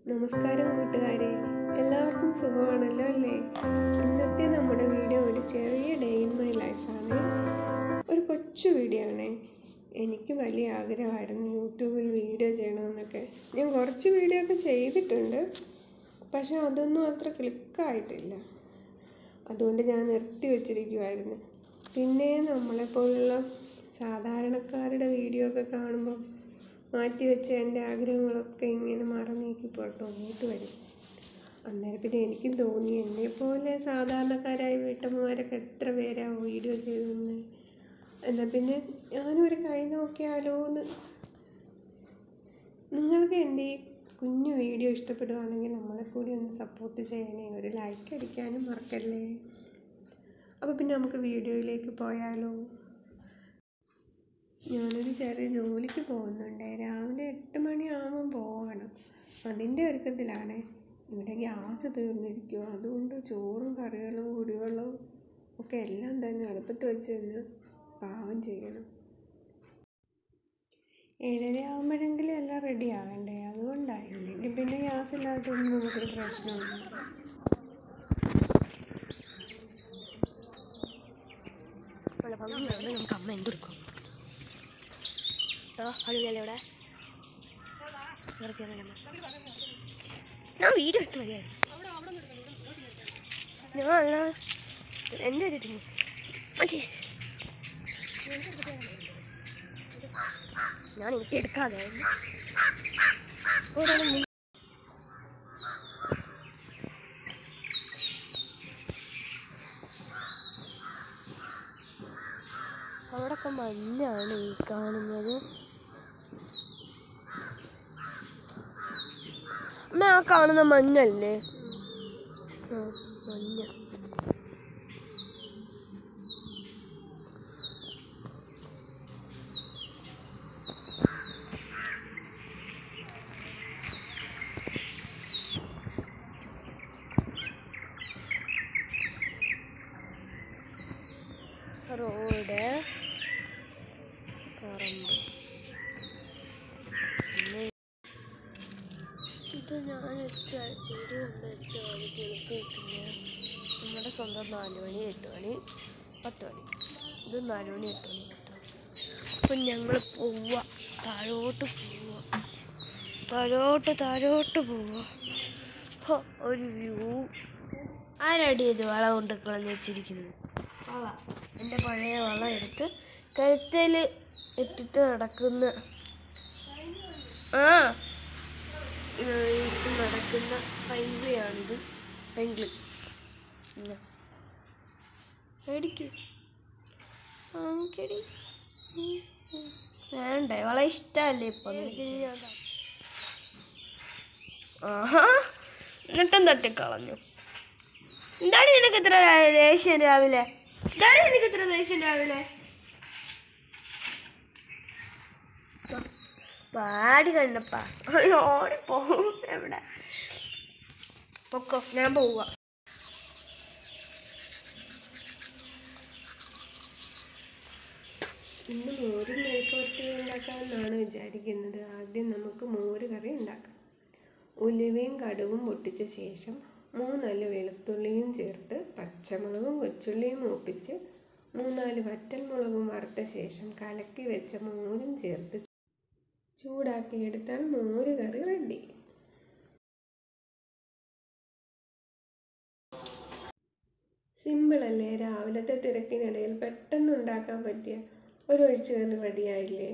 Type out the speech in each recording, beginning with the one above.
നമസ്കാരം കൂട്ടുകാരെ എല്ലാവർക്കും സുഖമാണല്ലോ അല്ലേ ഇന്നത്തെ നമ്മുടെ വീഡിയോ ഒരു ചെറിയ ഡേ ഇൻ മൈ ലൈഫാണ് ഒരു കൊച്ചു വീഡിയോ ആണ് എനിക്ക് വലിയ ആഗ്രഹമായിരുന്നു യൂട്യൂബിൽ വീഡിയോ ചെയ്യണമെന്നൊക്കെ ഞാൻ കുറച്ച് വീഡിയോ ഒക്കെ ചെയ്തിട്ടുണ്ട് പക്ഷെ അതൊന്നും അത്ര ക്ലിക്കായിട്ടില്ല അതുകൊണ്ട് ഞാൻ നിർത്തി വച്ചിരിക്കുമായിരുന്നു പിന്നെ നമ്മളെപ്പോലുള്ള സാധാരണക്കാരുടെ വീഡിയോ ഒക്കെ കാണുമ്പോൾ മാറ്റി വെച്ച എൻ്റെ ആഗ്രഹങ്ങളൊക്കെ ഇങ്ങനെ മറന്നീക്കി പുറത്തോട്ട് വരും അന്നേരം പിന്നെ എനിക്കും തോന്നി എന്നെപ്പോലെ സാധാരണക്കാരായ വീട്ടമ്മമാരൊക്കെ എത്ര പേരാ വീഡിയോ ചെയ്തെന്ന് എന്നാൽ പിന്നെ ഞാനും ഒരു കൈ നോക്കിയാലോ എന്ന് നിങ്ങൾക്ക് എൻ്റെ ഈ കുഞ്ഞു വീഡിയോ ഇഷ്ടപ്പെടുവാണെങ്കിൽ നമ്മളെ കൂടി ഒന്ന് സപ്പോർട്ട് ചെയ്യണേ ഒരു ലൈക്ക് അടിക്കാനും മറക്കല്ലേ അപ്പോൾ പിന്നെ നമുക്ക് വീഡിയോയിലേക്ക് പോയാലോ ഞാനൊരു ചെറിയ ജോലിക്ക് പോകുന്നുണ്ട് രാവിലെ എട്ട് മണിയാകുമ്പോൾ പോകണം അതിൻ്റെ ഒരുക്കത്തിലാണ് ഇവിടെ ഗ്യാസ് തീർന്നിരിക്കുക അതുകൊണ്ട് ചോറും കറികളും കുടിവെള്ളവും ഒക്കെ എല്ലാം തന്നെ അടുപ്പത്ത് വെച്ച് തന്നെ പാകം ചെയ്യണം ഏഴര ആകുമ്പോഴെങ്കിലും എല്ലാം റെഡി ആകണ്ടേ അതുകൊണ്ടാണ് ഇല്ലെങ്കിൽ പിന്നെ ഗ്യാസ് ഇല്ലാത്തതൊന്നും നമുക്കൊരു പ്രശ്നമില്ല നമുക്ക് അമ്മ എന്തെടുക്കും അടിപൊളിയല്ലേ ഇവിടെ ഇവിടേക്ക് വരണം. ഞാൻ വീഡിയോ എടുത്ത് മതിയായിരുന്നു ഞാൻ അല്ല എൻ്റെ ഒരു ഇതിന് മതി ഞാൻ എനിക്ക് എടുക്കാതെ ഒരാളും നീ- അവിടൊക്കെ മഞ്ഞാണ് ഈ കാണുന്നത് അമ്മ ആ കാണുന്ന മഞ്ഞല്ലേ ആ മഞ്ഞ റോഡ് പറമ്പ് പിന്നെ ഇത് ഞാൻ വെച്ച ചെടി കൊണ്ട് വെച്ച ഒരു കിളിപ്പിക്കില്ല നമ്മുടെ സ്വന്തം നാല് മണി എട്ട് മണി പത്ത് മണി ഇത് നാല് മണി എട്ട് മണി പത്ത് മണി അപ്പം ഞങ്ങൾ പോവുക താഴോട്ട് പോവുക താഴോട്ട് താഴോട്ട് പോവുക ഹോ, ഒരു വ്യൂ ആരടി ഇത് വള കൊണ്ട് കളഞ്ഞു വെച്ചിരിക്കുന്നത് വള എൻ്റെ പഴയ വള എടുത്ത് കഴുത്തേൽ ഇട്ടിട്ട് നടക്കുന്ന ആ ഇത് ഇട്ട് നടക്കുന്ന പൈങ്കിളിയാണിത് പൈങ്കിളി ഇല്ല. മേടിക്ക് വാങ്ങിക്കടി ഉം, ഉം. വേണ്ടേ വള ഇഷ്ടമല്ലേ ഇപ്പൊ നിനക്ക് ഇനി ഞാൻ തരാം. ആഹാ എന്നിട്ടും തട്ടിക്കളഞ്ഞു എന്താണ് നിനക്ക് ഇത്ര ദേഷ്യം രാവിലെ എന്താണ് നിനക്ക് ഇത്ര ദേഷ്യം രാവിലെ പാടി കണ്ടപ്പാ ഓടിപ്പോവും എവിടെ പൊക്കോ ഞാൻ പോവുക ഇന്ന് മോരും മെഴുക്കുവരട്ടി ഉണ്ടാക്കാമെന്നാണ് വിചാരിക്കുന്നത് ആദ്യം നമുക്ക് മോര് കറി ഉണ്ടാക്കാം ഉലുവയും കടുവും പൊട്ടിച്ച ശേഷം മൂന്നാല് വെളുത്തുള്ളിയും ചേർത്ത് പച്ചമുളകും കൊച്ചുള്ളിയും മൂപ്പിച്ച് മൂന്നാല് വറ്റൽമുളകും വറുത്ത ശേഷം കലക്കി വെച്ച മോരും ചേർത്ത് ചൂടാക്കിയെടുത്താൽ മോര് കറി റെഡി സിമ്പിളല്ലേ രാവിലത്തെ തിരക്കിനിടയിൽ പെട്ടെന്ന് ഉണ്ടാക്കാൻ പറ്റിയ ഒരു ഒഴിച്ചുകറി റെഡിയായില്ലേ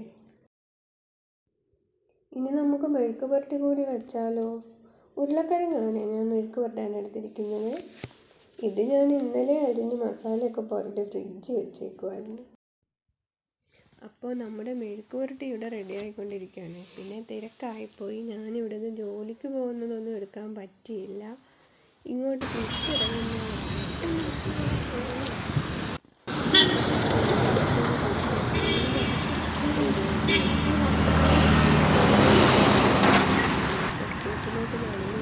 ഇനി നമുക്ക് മെഴുക്ക് പുരട്ടി കൂടി വെച്ചാലോ ഉരുളക്കിഴങ്ങാണ് ഞാൻ മെഴുക്ക് പുരട്ടാൻ എടുത്തിരിക്കുന്നത് ഇത് ഞാൻ ഇന്നലെ അരിഞ്ഞ് മസാലയൊക്കെ പുരട്ടി ഫ്രിഡ്ജ് വെച്ചേക്കുമായിരുന്നു അപ്പോൾ നമ്മുടെ മെഴുക്ക് പുരട്ടി ഇവിടെ റെഡി ആയിക്കൊണ്ടിരിക്കുകയാണ് പിന്നെ തിരക്കായിപ്പോയി ഞാനിവിടെ നിന്ന് ജോലിക്ക് പോകുന്നതൊന്നും എടുക്കാൻ പറ്റിയില്ല ഇങ്ങോട്ട് തിരിച്ചിറങ്ങുന്നതാണ് സ്റ്റേറ്റിലോട്ട് നടന്നു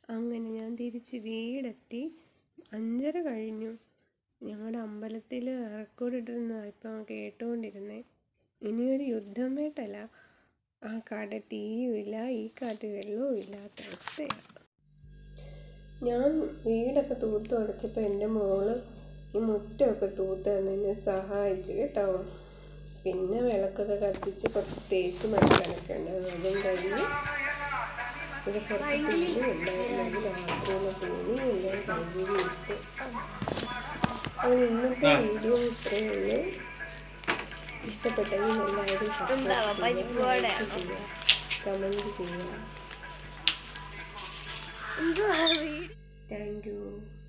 അങ്ങനെ ഞാൻ തിരിച്ച് വീടെത്തി അഞ്ചര കഴിഞ്ഞു ഞങ്ങളുടെ അമ്പലത്തിൽ റെക്കോർഡിട്ടിരുന്നതാണ് ഇപ്പം കേട്ടുകൊണ്ടിരുന്നേ ഇനിയൊരു യുദ്ധമേട്ടല്ല ആ കാട്ടിൽ തീയും ഇല്ല ഈ കാട്ടിൽ വെള്ളവും ഇല്ലാത്ത അവസ്ഥയാണ് ഞാൻ വീടൊക്കെ തൂത്ത് അടച്ചപ്പോൾ എൻ്റെ മോള് ഈ മുറ്റമൊക്കെ തൂത്ത് തന്നതിനെ സഹായിച്ചു കേട്ടോ പിന്നെ വിളക്കൊക്കെ കത്തിച്ച് കുറച്ച് തേച്ച് മരക്കാനൊക്കെ ഉണ്ടായിരുന്നു അതും കഴിഞ്ഞ് ഇവിടെ കുറച്ച് തുണി ഉണ്ടായിരുന്നു അത് രാത്രിയിലെ തുണി എല്ലാം കഴുകി ഇട്ട് അപ്പോൾ ഇന്നത്തെ വീഡിയോ ഇത്രയേ ഉള്ളൂ ഇഷ്ടപ്പെട്ടെങ്കിൽ എല്ലാവരും എന്താവാ, പരിപ്പ് വടയാണോ? ചെയ്യുക കമൻറ്റ് ചെയ്യുക എന്തുവാ വീട് താങ്ക് യു